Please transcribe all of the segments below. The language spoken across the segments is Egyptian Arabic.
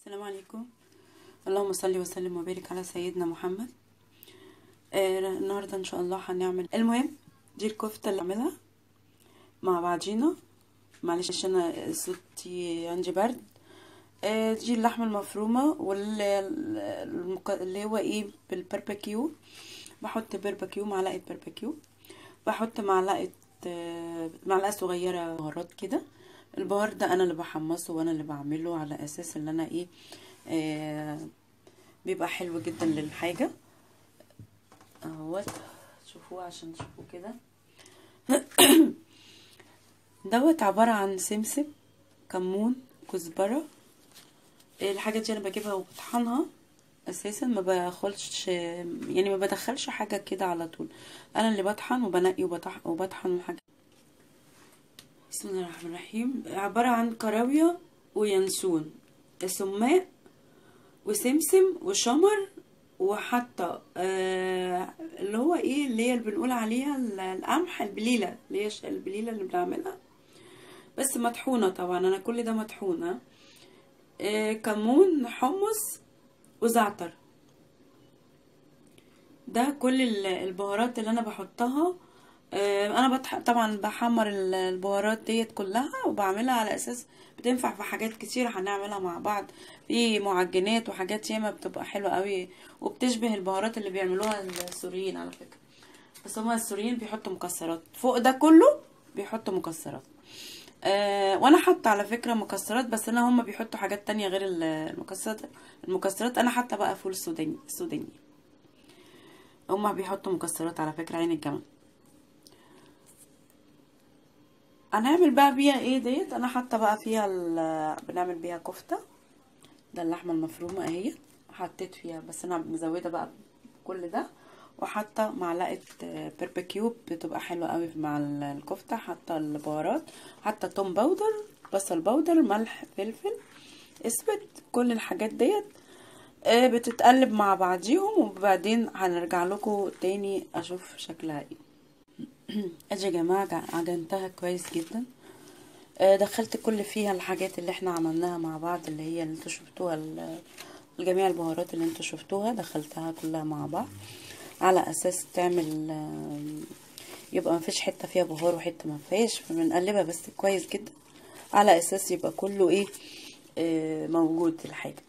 السلام عليكم اللهم صل وسلم وبارك على سيدنا محمد آه النهارده ان شاء الله هنعمل المهم دي الكفته اللي هعملها مع بعضينا معلش انا صوتي عندي برد آه دي اللحمه المفرومه واللي هو ايه بالبربكيو بحط بربكيو معلقه بربكيو بحط معلقه آه معلقه صغيره بهارات كده البهار ده انا اللي بحمصه وانا اللي بعمله على اساس ان انا ايه آه بيبقى حلو جدا للحاجه اهوت شوفوه عشان تشوفوه كده دوت عباره عن سمسم كمون كزبره الحاجات دي انا بجيبها وبطحنها اساسا ما باخدش يعني ما بدخلش حاجه كده على طول انا اللي بطحن وبنقي وبطحن وبطحن الحاجه بسم الله الرحمن الرحيم عبارة عن كراوية وينسون سماء وسمسم وشمر وحتى آه اللي هو ايه اللي هي اللي بنقول عليها القمح البليلة اللي هي البليلة اللي بنعملها بس مطحونة طبعا انا كل ده مطحونة آه كمون حمص وزعتر ده كل البهارات اللي انا بحطها انا بتح... طبعا بحمر البهارات ديت كلها وبعملها على اساس بتنفع في حاجات كتير هنعملها مع بعض في معجنات وحاجات ياما بتبقى حلوه قوي وبتشبه البهارات اللي بيعملوها السوريين على فكره بس هما السوريين بيحطوا مكسرات فوق ده كله بيحطوا مكسرات أه وانا حاطه على فكره مكسرات بس انا هما بيحطوا حاجات تانية غير المكسرات المكسرات انا حاطه بقى فول سوداني سوداني هما بيحطوا مكسرات على فكره عين الجمل هنعمل بقى بيها ايه ديت انا حاطه بقى فيها بنعمل بيها كفته ده اللحمه المفرومه اهي حطيت فيها بس انا مزوده بقى كل ده وحاطه معلقه باربيكيو بتبقى حلوه قوي مع الكفته حاطه البهارات حاطه توم باودر بصل باودر ملح فلفل اسود كل الحاجات ديت بتتقلب مع بعضيهم وبعدين هنرجع لكم تاني اشوف شكلها ايه ادي يا جماعه عجنتها كويس جدا دخلت كل فيها الحاجات اللي احنا عملناها مع بعض اللي هي اللي انتوا شفتوها الجميع البهارات اللي انتوا شفتوها دخلتها كلها مع بعض على اساس تعمل يبقى مفيش حته فيها بهار وحته ما فيهاش فبنقلبها بس كويس جدا على اساس يبقى كله ايه اه موجود الحاجه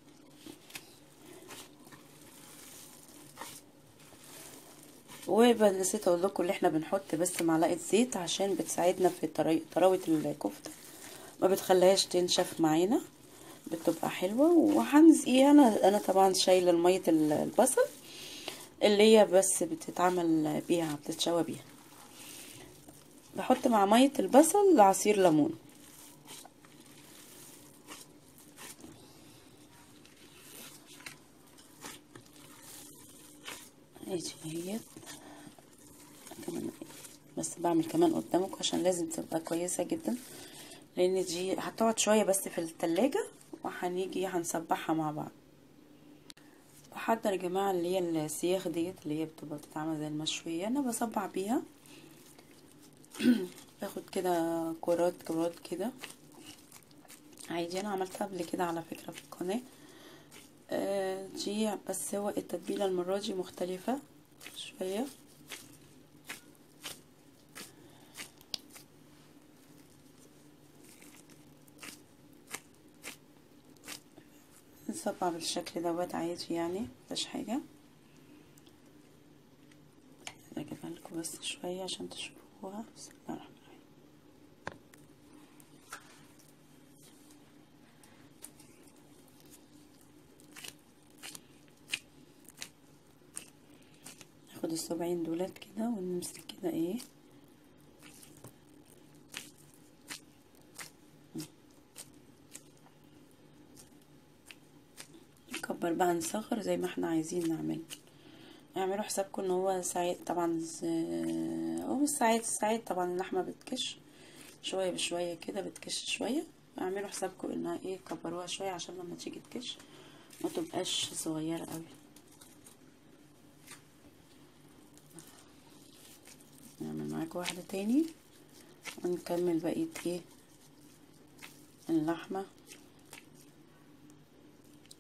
وبقى نسيت اقول لكم اللي احنا بنحط بس معلقه زيت عشان بتساعدنا في طراوه الكفته ما بتخليهاش تنشف معانا بتبقى حلوه وهنسقيها انا انا طبعا شايله ميه البصل اللي هي بس بتتعمل بيها بتتشوى بيها بحط مع ميه البصل عصير ليمون ايدي اهيت كمان بس بعمل كمان قدامكم عشان لازم تبقى كويسة جدا لان دي هتقعد شوية بس في التلاجة وهنيجي هنسبحها مع بعض بحضر يا جماعة اللي هي السياخ ديت اللي هي بتبقى بتتعمل زي المشوية انا بصبع بيها باخد كده كرات كرات كده عادي انا عملتها قبل كده على فكرة في القناة آه دي بس هو التتبيلة المرة دي مختلفة شوية نصبع بالشكل دوت عادي يعني مفيش حاجة اجيبها لكم بس شوية عشان تشوفوها بسم الله الرحمن الرحيم ناخد السبعين دولات كده ونمسك كده ايه نكبر بقى نصغر زي ما احنا عايزين نعمل اعملوا حسابكم ان هو ساعات طبعا هو مش ساعات ساعات طبعا اللحمه بتكش شويه بشويه كده بتكش شويه اعملوا حسابكم انها ايه كبروها شويه عشان لما تيجي تكش ما تبقاش صغيره قوي نعمل معاكم واحده تاني ونكمل بقيه ايه اللحمه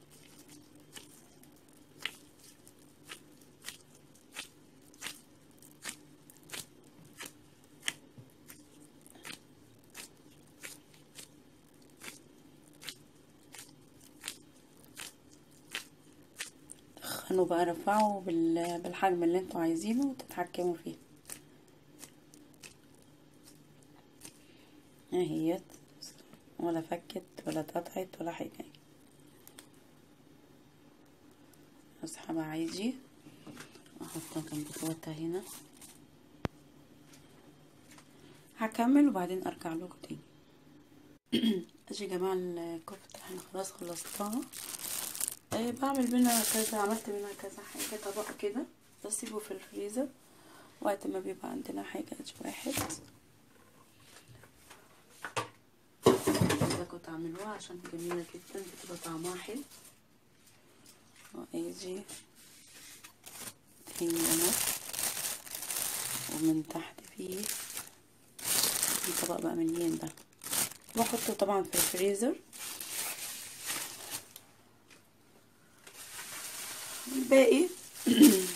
تسخنوا بقى رفعوا بال- بالحجم اللي انتوا عايزينه وتتحكموا فيه اهيت ولا فكت ولا اتقطعت ولا حاجة اسحبها عادي واحطها جنب اخواتها هنا هكمل وبعدين ارجع لكم تاني اجي يا جماعه الكفته احنا خلاص خلصتها ايه بعمل منها كذا عملت منها كذا حاجه طبق كده بسيبه في الفريزر وقت ما بيبقى عندنا حاجه اجي واحد كده كنت اعملوها عشان جميله جدا بتبقى طعمها حلو واجي تاني انا ومن تحت فيه الطبق بقى مليان ده بحطه طبعا في الفريزر الباقي